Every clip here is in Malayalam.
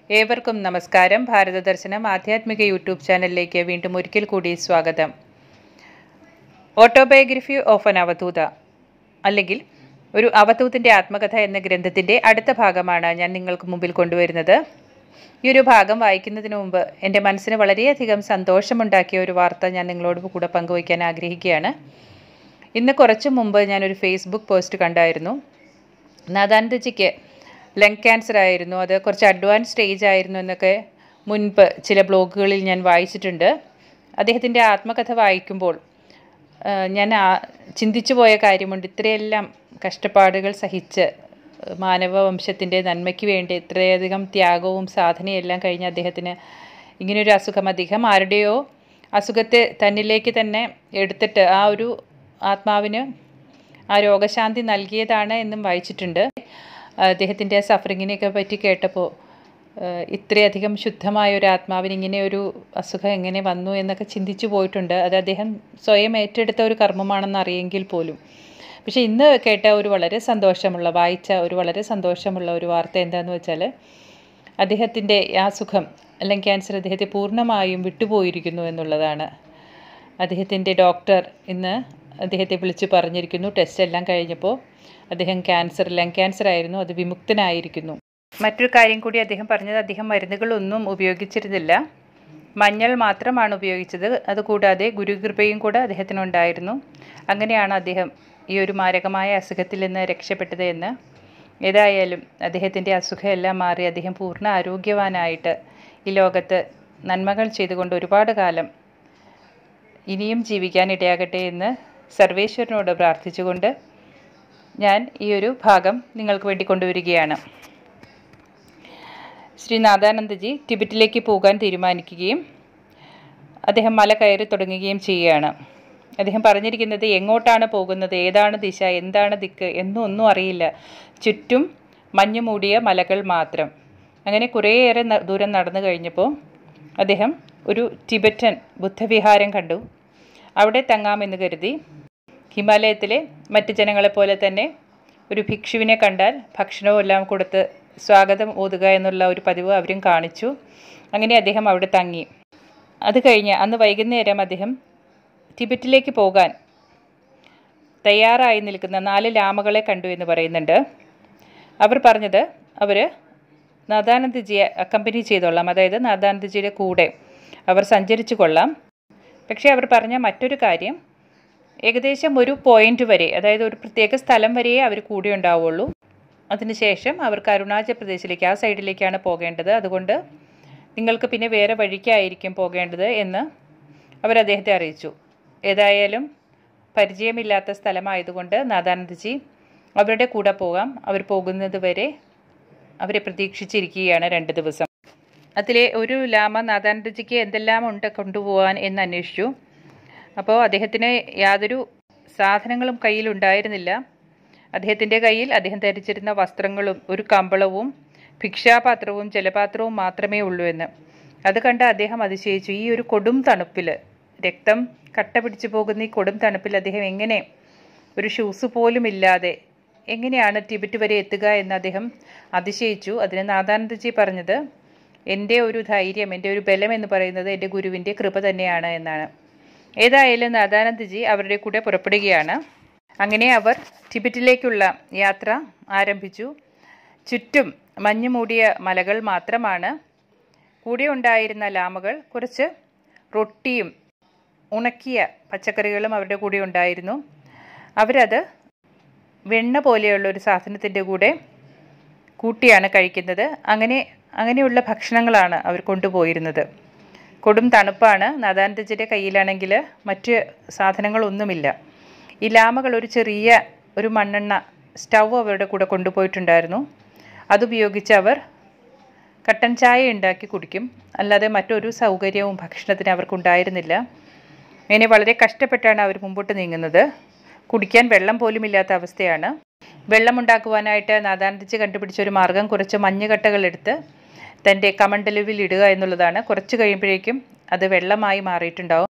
ഏവർക്കും നമസ്കാരം ഭാരതദർശനം ആധ്യാത്മിക യൂട്യൂബ് ചാനലിലേക്ക് വീണ്ടും ഒരിക്കൽ കൂടി സ്വാഗതം ഓട്ടോബയോഗ്രഫി ഓഫ് എൻ അവധൂത അല്ലെങ്കിൽ ഒരു അവധൂതിൻ്റെ ആത്മകഥ എന്ന ഗ്രന്ഥത്തിൻ്റെ അടുത്ത ഭാഗമാണ് ഞാൻ നിങ്ങൾക്ക് മുമ്പിൽ കൊണ്ടുവരുന്നത് ഈ ഒരു ഭാഗം വായിക്കുന്നതിന് മുമ്പ് എൻ്റെ മനസ്സിന് വളരെയധികം സന്തോഷമുണ്ടാക്കിയ ഒരു വാർത്ത ഞാൻ നിങ്ങളോട് കൂടെ പങ്കുവയ്ക്കാൻ ആഗ്രഹിക്കുകയാണ് ഇന്ന് കുറച്ച് മുമ്പ് ഞാനൊരു ഫേസ്ബുക്ക് പോസ്റ്റ് കണ്ടായിരുന്നു നാദാനന്ദജിക്ക് ലങ് ക്യാൻസർ ആയിരുന്നു അത് കുറച്ച് അഡ്വാൻസ് സ്റ്റേജ് ആയിരുന്നു എന്നൊക്കെ മുൻപ് ചില ബ്ലോഗുകളിൽ ഞാൻ വായിച്ചിട്ടുണ്ട് അദ്ദേഹത്തിൻ്റെ ആത്മകഥ വായിക്കുമ്പോൾ ആ, ഞാൻ ആ- ചിന്തിച്ചു പോയ കാര്യമുണ്ട് ഇത്രയെല്ലാം കഷ്ടപ്പാടുകൾ സഹിച്ച് മാനവവംശത്തിൻ്റെ നന്മയ്ക്ക് വേണ്ടി ഇത്രയധികം ത്യാഗവും സാധനയെല്ലാം കഴിഞ്ഞ അദ്ദേഹത്തിന് ഇങ്ങനൊരു അസുഖം അദ്ദേഹം ആരുടെയോ അസുഖത്തെ തന്നിലേക്ക് തന്നെ എടുത്തിട്ട് ആ ഒരു ആത്മാവിന് ആ രോഗശാന്തി നൽകിയതാണ് എന്നും വായിച്ചിട്ടുണ്ട് അദ്ദേഹത്തിൻ്റെ സഫറിങ്ങിനെയൊക്കെ പറ്റി കേട്ടപ്പോൾ ഏഹ് ഇത്രയധികം ശുദ്ധമായ ഒരു ആത്മാവിന് ഇങ്ങനെ ഒരു അസുഖം എങ്ങനെ വന്നു എന്നൊക്കെ ചിന്തിച്ചു പോയിട്ടുണ്ട് അത് അദ്ദേഹം സ്വയം ഏറ്റെടുത്ത ഒരു കർമ്മമാണെന്ന് അറിയെങ്കിൽ പോലും പക്ഷേ ഇന്ന് കേട്ട ഒരു വളരെ സന്തോഷമുള്ള വായിച്ച ഒരു വളരെ സന്തോഷമുള്ള ഒരു വാർത്ത എന്താണെന്ന് വെച്ചാൽ അദ്ദേഹത്തിൻ്റെ ആ സുഖം അല്ലെങ്കിൽ ക്യാൻസർ അദ്ദേഹത്തെ പൂർണ്ണമായും വിട്ടുപോയിരിക്കുന്നു എന്നുള്ളതാണ് അദ്ദേഹത്തിൻ്റെ ഡോക്ടർ ഇന്ന് അദ്ദേഹത്തെ വിളിച്ച് പറഞ്ഞിരിക്കുന്നു ടെസ്റ്റ് എല്ലാം കഴിഞ്ഞപ്പോൾ അദ്ദേഹം ക്യാൻസർ ലങ് ക്യാൻസർ ആയിരുന്നു അത് വിമുക്തനായിരിക്കുന്നു മറ്റൊരു കാര്യം കൂടി അദ്ദേഹം പറഞ്ഞത് അദ്ദേഹം മരുന്നുകളൊന്നും ഉപയോഗിച്ചിരുന്നില്ല മഞ്ഞൾ മാത്രമാണ് ഉപയോഗിച്ചത് അതുകൂടാതെ ഗുരുകൃപയും കൂടെ അദ്ദേഹത്തിനുണ്ടായിരുന്നു അങ്ങനെയാണ് അദ്ദേഹം ഈ ഒരു മാരകമായ അസുഖത്തിൽ നിന്ന് രക്ഷപ്പെട്ടത് എന്ന് ഏതായാലും അദ്ദേഹത്തിൻ്റെ അസുഖമെല്ലാം മാറി അദ്ദേഹം പൂർണ്ണ ആരോഗ്യവാനായിട്ട് ഈ ലോകത്ത് നന്മകൾ ചെയ്തുകൊണ്ട് ഒരുപാട് കാലം ഇനിയും ജീവിക്കാൻ ഇടയാകട്ടെ എന്ന് സർവേശ്വരനോട് പ്രാർത്ഥിച്ചുകൊണ്ട് ഞാൻ ഈ ഒരു ഭാഗം നിങ്ങൾക്ക് വേണ്ടി കൊണ്ടുവരികയാണ് ശ്രീ നാദാനന്ദജി ടിബറ്റിലേക്ക് പോകാൻ തീരുമാനിക്കുകയും അദ്ദേഹം മല കയറി തുടങ്ങുകയും ചെയ്യുകയാണ് അദ്ദേഹം പറഞ്ഞിരിക്കുന്നത് എങ്ങോട്ടാണ് പോകുന്നത് ഏതാണ് ദിശ എന്താണ് ദിക്ക് എന്നും ഒന്നും അറിയില്ല ചുറ്റും മഞ്ഞു മൂടിയ മലകൾ മാത്രം അങ്ങനെ കുറേയേറെ ന- ദൂരം നടന്നു കഴിഞ്ഞപ്പോൾ അദ്ദേഹം ഒരു ടിബറ്റൻ ബുദ്ധവിഹാരം കണ്ടു അവിടെ തങ്ങാമെന്ന് കരുതി ഹിമാലയത്തിലെ മറ്റ് ജനങ്ങളെപ്പോലെ തന്നെ ഒരു ഭിക്ഷുവിനെ കണ്ടാൽ ഭക്ഷണവും എല്ലാം കൊടുത്ത് സ്വാഗതം ഓതുക എന്നുള്ള ഒരു പതിവ് അവരും കാണിച്ചു അങ്ങനെ അദ്ദേഹം അവിടെ തങ്ങി അത് കഴിഞ്ഞ് അന്ന് വൈകുന്നേരം അദ്ദേഹം ടിബറ്റിലേക്ക് പോകാൻ തയ്യാറായി നിൽക്കുന്ന നാല് ലാമകളെ കണ്ടു എന്ന് പറയുന്നുണ്ട് അവർ പറഞ്ഞത് അവർ നാദാനന്ദജിയെ അക്കമ്പനി ചെയ്തോളാം അതായത് നാദാനന്ദജിയുടെ കൂടെ അവർ സഞ്ചരിച്ചു കൊള്ളാം പക്ഷേ അവർ പറഞ്ഞ മറ്റൊരു കാര്യം ഏകദേശം ഒരു പോയിന്റ് വരെ അതായത് ഒരു പ്രത്യേക സ്ഥലം വരെയേ അവർ കൂടെ ഉണ്ടാവുള്ളൂ അതിനുശേഷം അവർക്ക് അരുണാചൽ പ്രദേശിലേക്ക് ആ സൈഡിലേക്കാണ് പോകേണ്ടത് അതുകൊണ്ട് നിങ്ങൾക്ക് പിന്നെ വേറെ വഴിക്കായിരിക്കും പോകേണ്ടത് എന്ന് അവർ അദ്ദേഹത്തെ അറിയിച്ചു ഏതായാലും പരിചയമില്ലാത്ത സ്ഥലമായതുകൊണ്ട് നാദാനന്ദജി അവരുടെ കൂടെ പോകാം അവർ പോകുന്നത് വരെ അവരെ പ്രതീക്ഷിച്ചിരിക്കുകയാണ് രണ്ട് ദിവസം അതിലെ ഒരു ലാമ നാദാനന്ദജിക്ക് എന്തെല്ലാം ഉണ്ട് കൊണ്ടുപോകാൻ എന്ന് അന്വേഷിച്ചു അപ്പോൾ അദ്ദേഹത്തിന് യാതൊരു സാധനങ്ങളും കയ്യിലുണ്ടായിരുന്നില്ല അദ്ദേഹത്തിൻ്റെ കയ്യിൽ അദ്ദേഹം ധരിച്ചിരുന്ന വസ്ത്രങ്ങളും ഒരു കമ്പളവും ഭിക്ഷാപാത്രവും ജലപാത്രവും മാത്രമേ ഉള്ളൂ എന്ന് അത് കണ്ട് അദ്ദേഹം അതിശയിച്ചു ഈ ഒരു കൊടും തണുപ്പിൽ രക്തം കട്ട പിടിച്ചു പോകുന്ന ഈ കൊടും തണുപ്പിൽ അദ്ദേഹം എങ്ങനെ ഒരു ഷൂസ് പോലും ഇല്ലാതെ എങ്ങനെയാണ് ടിബറ്റ് വരെ എത്തുക എന്ന് അദ്ദേഹം അതിശയിച്ചു അതിന് നാദാനന്ദജി പറഞ്ഞത് എൻ്റെ ഒരു ധൈര്യം എൻ്റെ ഒരു ബലം എന്ന് പറയുന്നത് എൻ്റെ ഗുരുവിൻ്റെ കൃപ തന്നെയാണ് എന്നാണ് ഏതായാലും നാദാനന്ദജി അവരുടെ കൂടെ പുറപ്പെടുകയാണ് അങ്ങനെ അവർ ടിബറ്റിലേക്കുള്ള യാത്ര ആരംഭിച്ചു ചുറ്റും മഞ്ഞു മൂടിയ മലകൾ മാത്രമാണ് കൂടെ ഉണ്ടായിരുന്ന ലാമകൾ കുറച്ച് റൊട്ടിയും ഉണക്കിയ പച്ചക്കറികളും അവരുടെ കൂടെ ഉണ്ടായിരുന്നു അവരത് വെണ്ണ പോലെയുള്ള ഒരു സാധനത്തിൻ്റെ കൂടെ കൂട്ടിയാണ് കഴിക്കുന്നത് അങ്ങനെ അങ്ങനെയുള്ള ഭക്ഷണങ്ങളാണ് അവർ കൊണ്ടുപോയിരുന്നത് കൊടും തണുപ്പാണ് നാദാനന്ദജിയുടെ കയ്യിലാണെങ്കിൽ മറ്റ് സാധനങ്ങളൊന്നുമില്ല ഈ ലാമകൾ ഒരു ചെറിയ ഒരു മണ്ണെണ്ണ സ്റ്റൗ അവരുടെ കൂടെ കൊണ്ടുപോയിട്ടുണ്ടായിരുന്നു അതുപയോഗിച്ച് അവർ കട്ടൻ ചായ ഉണ്ടാക്കി കുടിക്കും അല്ലാതെ മറ്റൊരു സൗകര്യവും ഭക്ഷണത്തിന് അവർക്കുണ്ടായിരുന്നില്ല അങ്ങനെ വളരെ കഷ്ടപ്പെട്ടാണ് അവർ മുമ്പോട്ട് നീങ്ങുന്നത് കുടിക്കാൻ വെള്ളം പോലും ഇല്ലാത്ത അവസ്ഥയാണ് വെള്ളം ഉണ്ടാക്കുവാനായിട്ട് നാദാനന്ദജി കണ്ടുപിടിച്ച ഒരു മാർഗം കുറച്ച് മഞ്ഞുകട്ടകൾ എടുത്ത് തൻ്റെ കമണ്ടലുവിൽ ഇടുക എന്നുള്ളതാണ് കുറച്ച് കഴിയുമ്പോഴേക്കും അത് വെള്ളമായി മാറിയിട്ടുണ്ടാവും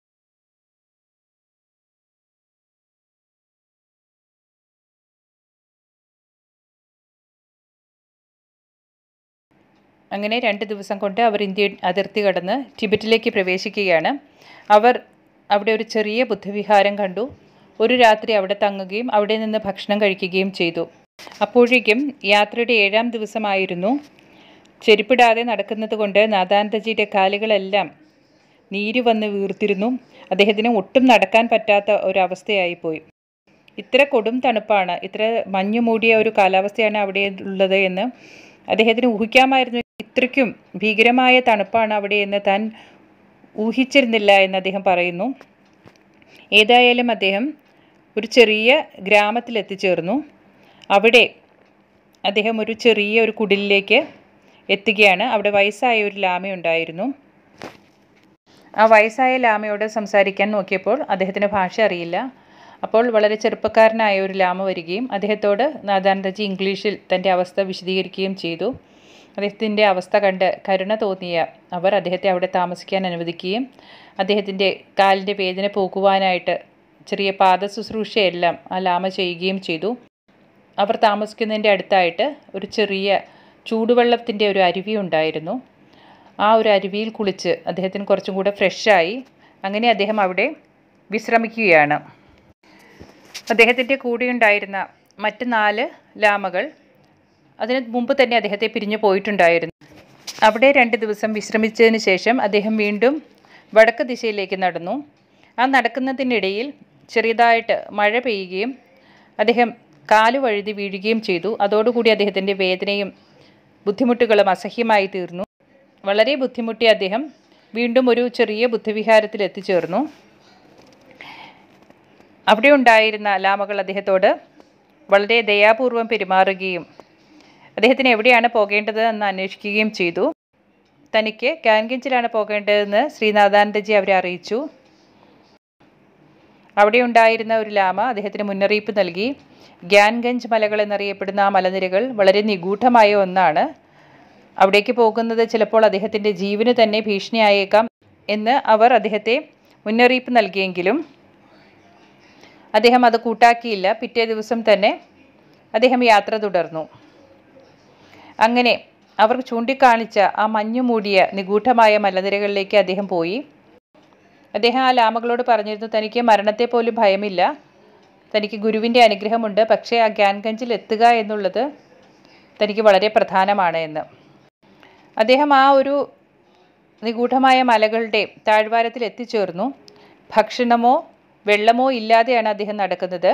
അങ്ങനെ രണ്ട് ദിവസം കൊണ്ട് അവർ ഇന്ത്യ അതിർത്തി കടന്ന് ടിബറ്റിലേക്ക് പ്രവേശിക്കുകയാണ് അവർ അവിടെ ഒരു ചെറിയ ബുദ്ധവിഹാരം കണ്ടു ഒരു രാത്രി അവിടെ തങ്ങുകയും അവിടെ നിന്ന് ഭക്ഷണം കഴിക്കുകയും ചെയ്തു അപ്പോഴേക്കും യാത്രയുടെ ഏഴാം ദിവസമായിരുന്നു ചെരുപ്പിടാതെ നടക്കുന്നത് കൊണ്ട് നാദാനന്ദജിയുടെ കാലുകളെല്ലാം നീര് വന്ന് വീർത്തിരുന്നു അദ്ദേഹത്തിന് ഒട്ടും നടക്കാൻ പറ്റാത്ത ഒരവസ്ഥയായിപ്പോയി ഇത്ര കൊടും തണുപ്പാണ് ഇത്ര മഞ്ഞു മൂടിയ ഒരു കാലാവസ്ഥയാണ് അവിടെ ഉള്ളത് എന്ന് അദ്ദേഹത്തിന് ഊഹിക്കാമായിരുന്നു ഇത്രയ്ക്കും ഭീകരമായ തണുപ്പാണ് അവിടെ എന്ന് താൻ ഊഹിച്ചിരുന്നില്ല എന്ന് അദ്ദേഹം പറയുന്നു ഏതായാലും അദ്ദേഹം ഒരു ചെറിയ ഗ്രാമത്തിൽ എത്തിച്ചേർന്നു അവിടെ അദ്ദേഹം ഒരു ചെറിയ ഒരു കുടിലിലേക്ക് എത്തുകയാണ് അവിടെ വയസ്സായ ഒരു ലാമയുണ്ടായിരുന്നു ആ വയസ്സായ ലാമയോട് സംസാരിക്കാൻ നോക്കിയപ്പോൾ അദ്ദേഹത്തിന് ഭാഷ അറിയില്ല അപ്പോൾ വളരെ ചെറുപ്പക്കാരനായ ഒരു ലാമ വരികയും അദ്ദേഹത്തോട് നാദാനന്ദജി ഇംഗ്ലീഷിൽ തൻ്റെ അവസ്ഥ വിശദീകരിക്കുകയും ചെയ്തു അദ്ദേഹത്തിൻ്റെ അവസ്ഥ കണ്ട് കരുണ തോന്നിയ അവർ അദ്ദേഹത്തെ അവിടെ താമസിക്കാൻ അനുവദിക്കുകയും അദ്ദേഹത്തിൻ്റെ കാലിൻ്റെ വേദന പോക്കുവാനായിട്ട് ചെറിയ പാദ ശുശ്രൂഷയെല്ലാം ആ ലാമ ചെയ്യുകയും ചെയ്തു അവർ താമസിക്കുന്നതിൻ്റെ അടുത്തായിട്ട് ഒരു ചെറിയ ചൂടുവെള്ളത്തിൻ്റെ ഒരു അരുവി ഉണ്ടായിരുന്നു ആ ഒരു അരുവിയിൽ കുളിച്ച് അദ്ദേഹത്തിന് കുറച്ചും കൂടെ ഫ്രഷായി അങ്ങനെ അദ്ദേഹം അവിടെ വിശ്രമിക്കുകയാണ് അദ്ദേഹത്തിൻ്റെ കൂടെയുണ്ടായിരുന്ന മറ്റ് നാല് ലാമകൾ അതിന് മുമ്പ് തന്നെ അദ്ദേഹത്തെ പിരിഞ്ഞു പോയിട്ടുണ്ടായിരുന്നു അവിടെ രണ്ട് ദിവസം വിശ്രമിച്ചതിന് ശേഷം അദ്ദേഹം വീണ്ടും വടക്ക് ദിശയിലേക്ക് നടന്നു ആ നടക്കുന്നതിനിടയിൽ ചെറിയതായിട്ട് മഴ പെയ്യുകയും അദ്ദേഹം കാല് വഴുതി വീഴുകയും ചെയ്തു അതോടുകൂടി അദ്ദേഹത്തിൻ്റെ വേദനയും ബുദ്ധിമുട്ടുകളും അസഹ്യമായി തീർന്നു വളരെ ബുദ്ധിമുട്ടി അദ്ദേഹം വീണ്ടും ഒരു ചെറിയ ബുദ്ധവിഹാരത്തിൽ എത്തിച്ചേർന്നു അവിടെ ഉണ്ടായിരുന്ന ലാമകൾ അദ്ദേഹത്തോട് വളരെ ദയാപൂർവം പെരുമാറുകയും അദ്ദേഹത്തിന് എവിടെയാണ് പോകേണ്ടത് എന്ന് അന്വേഷിക്കുകയും ചെയ്തു തനിക്ക് കാൻഗഞ്ചിലാണ് പോകേണ്ടതെന്ന് ശ്രീനാഥാനന്ദജി അവരെ അറിയിച്ചു അവിടെ ഉണ്ടായിരുന്ന ഒരു ലാമ അദ്ദേഹത്തിന് മുന്നറിയിപ്പ് നൽകി ഗ്യാൻഗഞ്ച് മലകൾ എന്നറിയപ്പെടുന്ന ആ മലനിരകൾ വളരെ നിഗൂഢമായ ഒന്നാണ് അവിടേക്ക് പോകുന്നത് ചിലപ്പോൾ അദ്ദേഹത്തിൻ്റെ ജീവന് തന്നെ ഭീഷണിയായേക്കാം എന്ന് അവർ അദ്ദേഹത്തെ മുന്നറിയിപ്പ് നൽകിയെങ്കിലും അദ്ദേഹം അത് കൂട്ടാക്കിയില്ല പിറ്റേ ദിവസം തന്നെ അദ്ദേഹം യാത്ര തുടർന്നു അങ്ങനെ അവർ ചൂണ്ടിക്കാണിച്ച ആ മഞ്ഞു മൂടിയ നിഗൂഢമായ മലനിരകളിലേക്ക് അദ്ദേഹം പോയി അദ്ദേഹം ആ ലാമകളോട് പറഞ്ഞിരുന്നു തനിക്ക് മരണത്തെ പോലും ഭയമില്ല തനിക്ക് ഗുരുവിൻ്റെ അനുഗ്രഹമുണ്ട് പക്ഷേ ആ ഗ്യാൻഗഞ്ചിൽ എത്തുക എന്നുള്ളത് തനിക്ക് വളരെ പ്രധാനമാണ് എന്ന് അദ്ദേഹം ആ ഒരു നിഗൂഢമായ മലകളുടെ താഴ്വാരത്തിൽ എത്തിച്ചേർന്നു ഭക്ഷണമോ വെള്ളമോ ഇല്ലാതെയാണ് അദ്ദേഹം നടക്കുന്നത്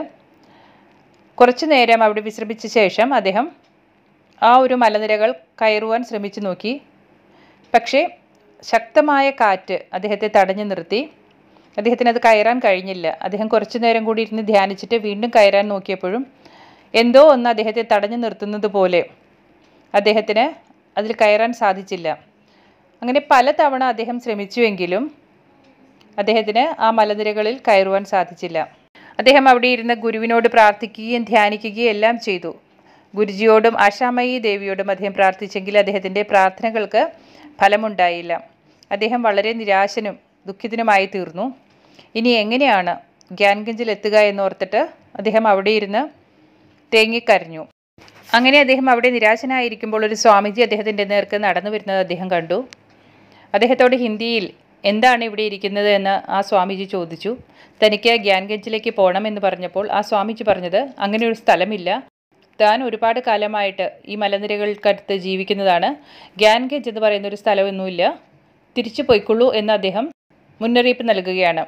കുറച്ചു നേരം അവിടെ വിശ്രമിച്ച ശേഷം അദ്ദേഹം ആ ഒരു മലനിരകൾ കയറുവാൻ ശ്രമിച്ചു നോക്കി പക്ഷേ ശക്തമായ കാറ്റ് അദ്ദേഹത്തെ തടഞ്ഞു നിർത്തി അദ്ദേഹത്തിന് അത് കയറാൻ കഴിഞ്ഞില്ല അദ്ദേഹം കുറച്ചു നേരം കൂടി ഇരുന്ന് ധ്യാനിച്ചിട്ട് വീണ്ടും കയറാൻ നോക്കിയപ്പോഴും എന്തോ ഒന്ന് അദ്ദേഹത്തെ തടഞ്ഞു നിർത്തുന്നത് പോലെ അദ്ദേഹത്തിന് അതിൽ കയറാൻ സാധിച്ചില്ല അങ്ങനെ പലതവണ അദ്ദേഹം ശ്രമിച്ചുവെങ്കിലും അദ്ദേഹത്തിന് ആ മലനിരകളിൽ കയറുവാൻ സാധിച്ചില്ല അദ്ദേഹം അവിടെ ഇരുന്ന് ഗുരുവിനോട് പ്രാർത്ഥിക്കുകയും ധ്യാനിക്കുകയും എല്ലാം ചെയ്തു ഗുരുജിയോടും ആശാമയി ദേവിയോടും അദ്ദേഹം പ്രാർത്ഥിച്ചെങ്കിൽ അദ്ദേഹത്തിൻ്റെ പ്രാർത്ഥനകൾക്ക് ഫലമുണ്ടായില്ല അദ്ദേഹം വളരെ നിരാശനും ദുഃഖിതനുമായി തീർന്നു ഇനി എങ്ങനെയാണ് ഗ്യാൻഗഞ്ചിൽ എത്തുക എന്നോർത്തിട്ട് അദ്ദേഹം അവിടെ ഇരുന്ന് തേങ്ങിക്കരഞ്ഞു അങ്ങനെ അദ്ദേഹം അവിടെ നിരാശനായിരിക്കുമ്പോൾ ഒരു സ്വാമിജി അദ്ദേഹത്തിൻ്റെ നേർക്ക് നടന്നു വരുന്നത് അദ്ദേഹം കണ്ടു അദ്ദേഹത്തോട് ഹിന്ദിയിൽ എന്താണ് ഇവിടെ ഇരിക്കുന്നത് എന്ന് ആ സ്വാമിജി ചോദിച്ചു തനിക്ക് ഗ്യാൻഗഞ്ചിലേക്ക് പോകണമെന്ന് പറഞ്ഞപ്പോൾ ആ സ്വാമിജി പറഞ്ഞത് അങ്ങനെ ഒരു സ്ഥലമില്ല താൻ ഒരുപാട് കാലമായിട്ട് ഈ മലനിരകൾക്കടുത്ത് ജീവിക്കുന്നതാണ് ഗ്യാൻഗഞ്ച് എന്ന് പറയുന്ന ഒരു സ്ഥലമൊന്നുമില്ല തിരിച്ചു പോയിക്കൊള്ളൂ എന്ന് അദ്ദേഹം മുന്നറിയിപ്പ് നൽകുകയാണ്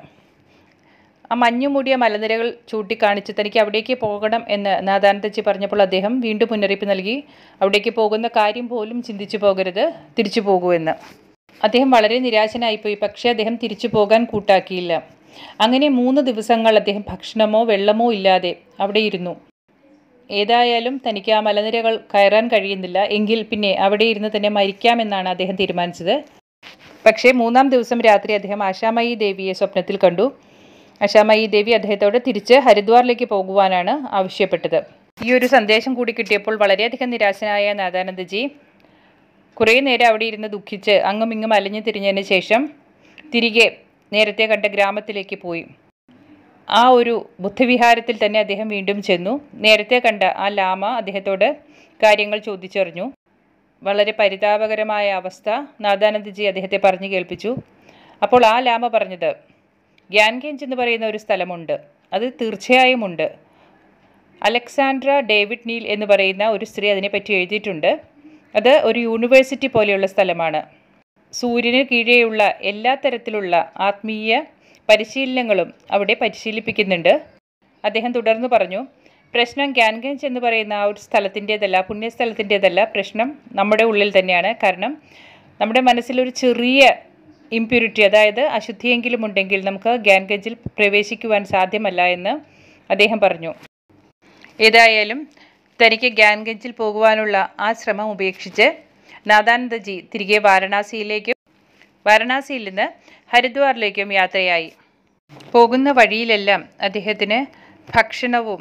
ആ മഞ്ഞു മൂടിയ മലനിരകൾ ചൂണ്ടിക്കാണിച്ച് തനിക്ക് അവിടേക്ക് പോകണം എന്ന് നാദാനന്ദജി പറഞ്ഞപ്പോൾ അദ്ദേഹം വീണ്ടും മുന്നറിയിപ്പ് നൽകി അവിടേക്ക് പോകുന്ന കാര്യം പോലും ചിന്തിച്ചു പോകരുത് തിരിച്ചു പോകൂ എന്ന് അദ്ദേഹം വളരെ നിരാശനായിപ്പോയി പക്ഷേ അദ്ദേഹം തിരിച്ചു പോകാൻ കൂട്ടാക്കിയില്ല അങ്ങനെ മൂന്ന് ദിവസങ്ങൾ അദ്ദേഹം ഭക്ഷണമോ വെള്ളമോ ഇല്ലാതെ അവിടെ ഇരുന്നു ഏതായാലും തനിക്ക് ആ മലനിരകൾ കയറാൻ കഴിയുന്നില്ല എങ്കിൽ പിന്നെ അവിടെ ഇരുന്ന് തന്നെ മരിക്കാമെന്നാണ് അദ്ദേഹം തീരുമാനിച്ചത് പക്ഷേ മൂന്നാം ദിവസം രാത്രി അദ്ദേഹം ആശാമയി ദേവിയെ സ്വപ്നത്തിൽ കണ്ടു ആശാമയി ദേവി അദ്ദേഹത്തോട് തിരിച്ച് ഹരിദ്വാറിലേക്ക് പോകുവാനാണ് ആവശ്യപ്പെട്ടത് ഈ ഒരു സന്ദേശം കൂടി കിട്ടിയപ്പോൾ വളരെയധികം നിരാശനായ നാദാനന്ദജി കുറേ നേരം അവിടെ ഇരുന്ന് ദുഃഖിച്ച് അങ്ങും ഇങ്ങും അലഞ്ഞു തിരിഞ്ഞതിന് ശേഷം തിരികെ നേരത്തെ കണ്ട ഗ്രാമത്തിലേക്ക് പോയി ആ ഒരു ബുദ്ധവിഹാരത്തിൽ തന്നെ അദ്ദേഹം വീണ്ടും ചെന്നു നേരത്തെ കണ്ട ആ ലാമ അദ്ദേഹത്തോട് കാര്യങ്ങൾ ചോദിച്ചറിഞ്ഞു വളരെ പരിതാപകരമായ അവസ്ഥ നാദാനന്ദജി അദ്ദേഹത്തെ പറഞ്ഞു കേൾപ്പിച്ചു അപ്പോൾ ആ ലാമ പറഞ്ഞത് ഗ്യാൻഗേഞ്ച് എന്ന് പറയുന്ന ഒരു സ്ഥലമുണ്ട് അത് തീർച്ചയായും ഉണ്ട് അലക്സാൻഡ്ര ഡേവിഡ് നീൽ എന്ന് പറയുന്ന ഒരു സ്ത്രീ അതിനെപ്പറ്റി എഴുതിയിട്ടുണ്ട് അത് ഒരു യൂണിവേഴ്സിറ്റി പോലെയുള്ള സ്ഥലമാണ് സൂര്യന് കീഴെയുള്ള എല്ലാ തരത്തിലുള്ള ആത്മീയ പരിശീലനങ്ങളും അവിടെ പരിശീലിപ്പിക്കുന്നുണ്ട് അദ്ദേഹം തുടർന്ന് പറഞ്ഞു പ്രശ്നം ഗ്യാൻഗഞ്ച് എന്ന് പറയുന്ന ആ ഒരു സ്ഥലത്തിൻ്റേതല്ല പുണ്യസ്ഥലത്തിൻ്റേതല്ല പ്രശ്നം നമ്മുടെ ഉള്ളിൽ തന്നെയാണ് കാരണം നമ്മുടെ മനസ്സിലൊരു ചെറിയ ഇമ്പ്യൂരിറ്റി അതായത് അശുദ്ധിയെങ്കിലും ഉണ്ടെങ്കിൽ നമുക്ക് ഗ്യാൻഗഞ്ചിൽ പ്രവേശിക്കുവാൻ സാധ്യമല്ല എന്ന് അദ്ദേഹം പറഞ്ഞു ഏതായാലും തനിക്ക് ഗ്യാൻഗഞ്ചിൽ പോകുവാനുള്ള ആ ശ്രമം ഉപേക്ഷിച്ച് നാദാനന്ദജി തിരികെ വാരണാസിയിലേക്കും വാരണാസിയിൽ നിന്ന് ഹരിദ്വാറിലേക്കും യാത്രയായി പോകുന്ന വഴിയിലെല്ലാം അദ്ദേഹത്തിന് ഭക്ഷണവും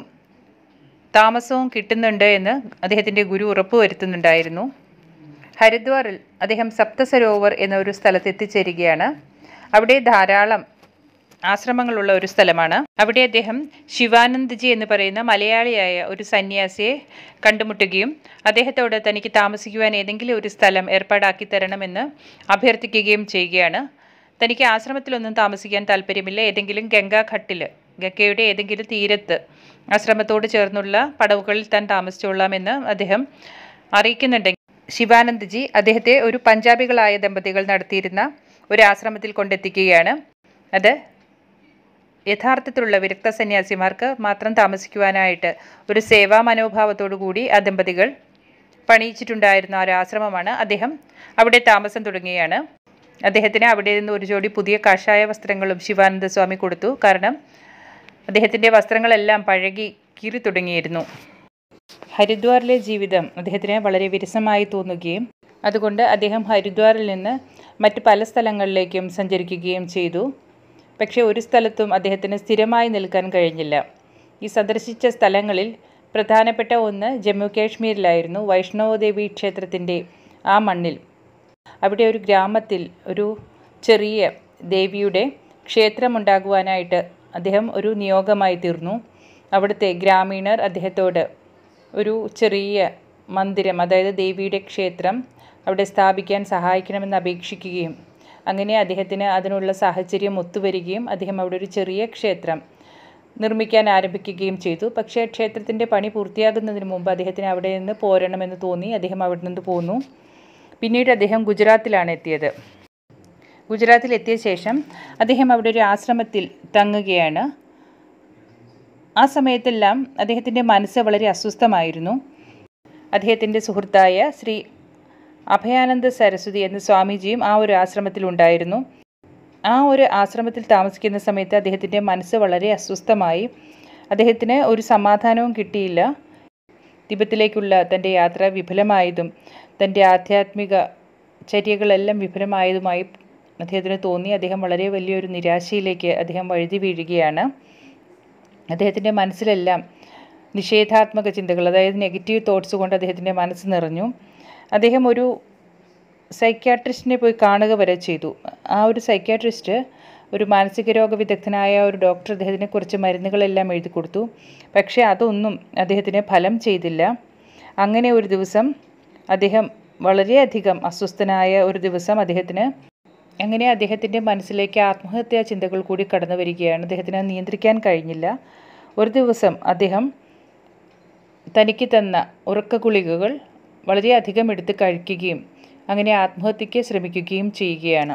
താമസവും കിട്ടുന്നുണ്ട് എന്ന് അദ്ദേഹത്തിൻ്റെ ഗുരു ഉറപ്പുവരുത്തുന്നുണ്ടായിരുന്നു ഹരിദ്വാറിൽ അദ്ദേഹം സപ്തസരോവർ എന്ന ഒരു സ്ഥലത്ത് എത്തിച്ചേരുകയാണ് അവിടെ ധാരാളം ആശ്രമങ്ങളുള്ള ഒരു സ്ഥലമാണ് അവിടെ അദ്ദേഹം ശിവാനന്ദ്ജി എന്ന് പറയുന്ന മലയാളിയായ ഒരു സന്യാസിയെ കണ്ടുമുട്ടുകയും അദ്ദേഹത്തോട് തനിക്ക് താമസിക്കുവാൻ ഏതെങ്കിലും ഒരു സ്ഥലം ഏർപ്പാടാക്കി തരണമെന്ന് അഭ്യർത്ഥിക്കുകയും ചെയ്യുകയാണ് തനിക്ക് ആശ്രമത്തിലൊന്നും താമസിക്കാൻ താല്പര്യമില്ല ഏതെങ്കിലും ഗംഗാഘട്ടിൽ ഗംഗയുടെ ഏതെങ്കിലും തീരത്ത് ആശ്രമത്തോട് ചേർന്നുള്ള പടവുകളിൽ താൻ താമസിച്ചോളാമെന്ന് അദ്ദേഹം അറിയിക്കുന്നുണ്ടെങ്കിൽ ശിവാനന്ദ്ജി അദ്ദേഹത്തെ ഒരു പഞ്ചാബികളായ ദമ്പതികൾ നടത്തിയിരുന്ന ഒരു ആശ്രമത്തിൽ കൊണ്ടെത്തിക്കുകയാണ് അത് യഥാർത്ഥത്തിലുള്ള വിരക്ത സന്യാസിമാർക്ക് മാത്രം താമസിക്കുവാനായിട്ട് ഒരു സേവാ മനോഭാവത്തോടു കൂടി ആ ദമ്പതികൾ പണിയിച്ചിട്ടുണ്ടായിരുന്ന ഒരു ആശ്രമമാണ് അദ്ദേഹം അവിടെ താമസം തുടങ്ങുകയാണ് അദ്ദേഹത്തിന് അവിടെ നിന്ന് ഒരു ജോഡി പുതിയ കാഷായ വസ്ത്രങ്ങളും ശിവാനന്ദ സ്വാമി കൊടുത്തു കാരണം അദ്ദേഹത്തിൻ്റെ വസ്ത്രങ്ങളെല്ലാം പഴകി കീറി തുടങ്ങിയിരുന്നു ഹരിദ്വാറിലെ ജീവിതം അദ്ദേഹത്തിന് വളരെ വിരസമായി തോന്നുകയും അതുകൊണ്ട് അദ്ദേഹം ഹരിദ്വാറിൽ നിന്ന് മറ്റ് പല സ്ഥലങ്ങളിലേക്കും സഞ്ചരിക്കുകയും ചെയ്തു പക്ഷേ ഒരു സ്ഥലത്തും അദ്ദേഹത്തിന് സ്ഥിരമായി നിൽക്കാൻ കഴിഞ്ഞില്ല ഈ സന്ദർശിച്ച സ്ഥലങ്ങളിൽ പ്രധാനപ്പെട്ട ഒന്ന് ജമ്മു കാശ്മീരിലായിരുന്നു വൈഷ്ണവദേവി ക്ഷേത്രത്തിൻ്റെ ആ മണ്ണിൽ അവിടെ ഒരു ഗ്രാമത്തിൽ ഒരു ചെറിയ ദേവിയുടെ ക്ഷേത്രമുണ്ടാകുവാനായിട്ട് അദ്ദേഹം ഒരു നിയോഗമായി തീർന്നു അവിടുത്തെ ഗ്രാമീണർ അദ്ദേഹത്തോട് ഒരു ചെറിയ മന്ദിരം അതായത് ദേവിയുടെ ക്ഷേത്രം അവിടെ സ്ഥാപിക്കാൻ സഹായിക്കണമെന്ന് അപേക്ഷിക്കുകയും അങ്ങനെ അദ്ദേഹത്തിന് അതിനുള്ള സാഹചര്യം ഒത്തുവരികയും അദ്ദേഹം അവിടെ ഒരു ചെറിയ ക്ഷേത്രം നിർമ്മിക്കാൻ ആരംഭിക്കുകയും ചെയ്തു പക്ഷേ ക്ഷേത്രത്തിൻ്റെ പണി പൂർത്തിയാകുന്നതിന് മുമ്പ് അദ്ദേഹത്തിന് അവിടെ നിന്ന് പോരണമെന്ന് തോന്നി അദ്ദേഹം അവിടെ നിന്ന് പോന്നു പിന്നീട് അദ്ദേഹം ഗുജറാത്തിലാണ് എത്തിയത് ഗുജറാത്തിൽ എത്തിയ ശേഷം അദ്ദേഹം അവിടെ ഒരു ആശ്രമത്തിൽ തങ്ങുകയാണ് ആ സമയത്തെല്ലാം അദ്ദേഹത്തിൻ്റെ മനസ്സ് വളരെ അസ്വസ്ഥമായിരുന്നു അദ്ദേഹത്തിൻ്റെ സുഹൃത്തായ ശ്രീ അഭയാനന്ദ സരസ്വതി എന്ന സ്വാമിജിയും ആ ഒരു ആശ്രമത്തിലുണ്ടായിരുന്നു ആ ഒരു ആശ്രമത്തിൽ താമസിക്കുന്ന സമയത്ത് അദ്ദേഹത്തിൻ്റെ മനസ്സ് വളരെ അസ്വസ്ഥമായി അദ്ദേഹത്തിന് ഒരു സമാധാനവും കിട്ടിയില്ല തിബത്തിലേക്കുള്ള തൻ്റെ യാത്ര വിഫലമായതും തൻ്റെ ആധ്യാത്മിക ചര്യകളെല്ലാം വിഫലമായതുമായി അദ്ദേഹത്തിന് തോന്നി അദ്ദേഹം വളരെ വലിയൊരു നിരാശയിലേക്ക് അദ്ദേഹം വഴുതി വീഴുകയാണ് അദ്ദേഹത്തിൻ്റെ മനസ്സിലെല്ലാം നിഷേധാത്മക ചിന്തകൾ അതായത് നെഗറ്റീവ് തോട്ട്സ് കൊണ്ട് അദ്ദേഹത്തിൻ്റെ മനസ്സ് നിറഞ്ഞു അദ്ദേഹം ഒരു സൈക്യാട്രിസ്റ്റിനെ പോയി കാണുക വരെ ചെയ്തു ആ ഒരു സൈക്യാട്രിസ്റ്റ് ഒരു മാനസിക രോഗ വിദഗ്ധനായ ഒരു ഡോക്ടർ അദ്ദേഹത്തിന് കുറച്ച് മരുന്നുകളെല്ലാം എഴുതി കൊടുത്തു പക്ഷേ അതൊന്നും അദ്ദേഹത്തിന് ഫലം ചെയ്തില്ല അങ്ങനെ ഒരു ദിവസം അദ്ദേഹം വളരെയധികം അസ്വസ്ഥനായ ഒരു ദിവസം അദ്ദേഹത്തിന് അങ്ങനെ അദ്ദേഹത്തിൻ്റെ മനസ്സിലേക്ക് ആത്മഹത്യാ ചിന്തകൾ കൂടി കടന്നു വരികയാണ് അദ്ദേഹത്തിന് നിയന്ത്രിക്കാൻ കഴിഞ്ഞില്ല ഒരു ദിവസം അദ്ദേഹം തനിക്ക് തന്ന ഉറക്ക ഗുളികകൾ വളരെയധികം എടുത്ത് കഴിക്കുകയും അങ്ങനെ ആത്മഹത്യയ്ക്ക് ശ്രമിക്കുകയും ചെയ്യുകയാണ്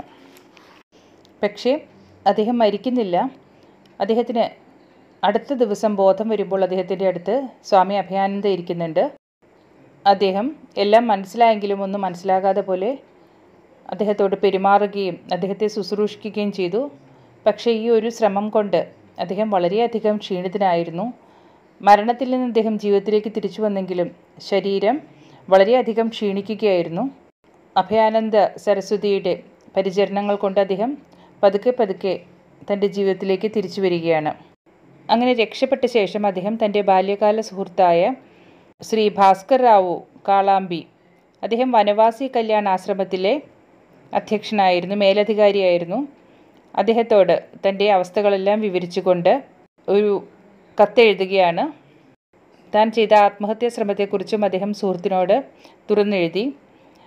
പക്ഷേ അദ്ദേഹം മരിക്കുന്നില്ല അദ്ദേഹത്തിന് അടുത്ത ദിവസം ബോധം വരുമ്പോൾ അദ്ദേഹത്തിൻ്റെ അടുത്ത് സ്വാമി അഭയാനന്ദ ഇരിക്കുന്നുണ്ട് അദ്ദേഹം എല്ലാം മനസ്സിലായെങ്കിലും ഒന്നും മനസ്സിലാകാതെ പോലെ അദ്ദേഹത്തോട് പെരുമാറുകയും അദ്ദേഹത്തെ ശുശ്രൂഷിക്കുകയും ചെയ്തു പക്ഷേ ഈ ഒരു ശ്രമം കൊണ്ട് അദ്ദേഹം വളരെയധികം ക്ഷീണിതനായിരുന്നു മരണത്തിൽ നിന്ന് അദ്ദേഹം ജീവിതത്തിലേക്ക് തിരിച്ചു വന്നെങ്കിലും ശരീരം വളരെയധികം ക്ഷീണിക്കുകയായിരുന്നു അഭയാനന്ദ സരസ്വതിയുടെ പരിചരണങ്ങൾ കൊണ്ട് അദ്ദേഹം പതുക്കെ പതുക്കെ തൻ്റെ ജീവിതത്തിലേക്ക് തിരിച്ചു വരികയാണ് അങ്ങനെ രക്ഷപ്പെട്ട ശേഷം അദ്ദേഹം തൻ്റെ ബാല്യകാല സുഹൃത്തായ ശ്രീ ഭാസ്കർ റാവു കാളാമ്പി അദ്ദേഹം വനവാസി കല്യാൺ ആശ്രമത്തിലെ അധ്യക്ഷനായിരുന്നു മേലധികാരിയായിരുന്നു അദ്ദേഹത്തോട് തൻ്റെ അവസ്ഥകളെല്ലാം വിവരിച്ചുകൊണ്ട് ഒരു കത്തെഴുതുകയാണ് താൻ ചെയ്ത ആത്മഹത്യാ ശ്രമത്തെക്കുറിച്ചും അദ്ദേഹം സുഹൃത്തിനോട് തുറന്നെഴുതി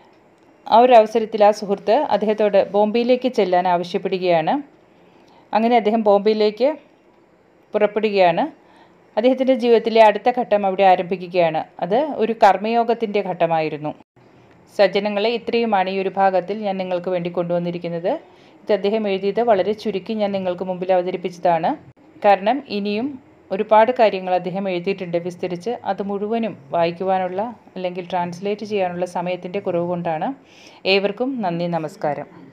ആ ഒരു അവസരത്തിൽ ആ സുഹൃത്ത് അദ്ദേഹത്തോട് ബോംബെയിലേക്ക് ചെല്ലാൻ ആവശ്യപ്പെടുകയാണ് അങ്ങനെ അദ്ദേഹം ബോംബെയിലേക്ക് പുറപ്പെടുകയാണ് അദ്ദേഹത്തിൻ്റെ ജീവിതത്തിലെ അടുത്ത ഘട്ടം അവിടെ ആരംഭിക്കുകയാണ് അത് ഒരു കർമ്മയോഗത്തിൻ്റെ ഘട്ടമായിരുന്നു സജ്ജനങ്ങളെ ഇത്രയുമാണ് ഈ ഒരു ഭാഗത്തിൽ ഞാൻ നിങ്ങൾക്ക് വേണ്ടി കൊണ്ടുവന്നിരിക്കുന്നത് ഇത് അദ്ദേഹം എഴുതിയത് വളരെ ചുരുക്കി ഞാൻ നിങ്ങൾക്ക് മുമ്പിൽ അവതരിപ്പിച്ചതാണ് കാരണം ഇനിയും ഒരുപാട് കാര്യങ്ങൾ അദ്ദേഹം എഴുതിയിട്ടുണ്ട് വിസ്തരിച്ച് അത് മുഴുവനും വായിക്കുവാനുള്ള അല്ലെങ്കിൽ ട്രാൻസ്ലേറ്റ് ചെയ്യാനുള്ള സമയത്തിൻ്റെ കുറവ് കൊണ്ടാണ് ഏവർക്കും നന്ദി നമസ്കാരം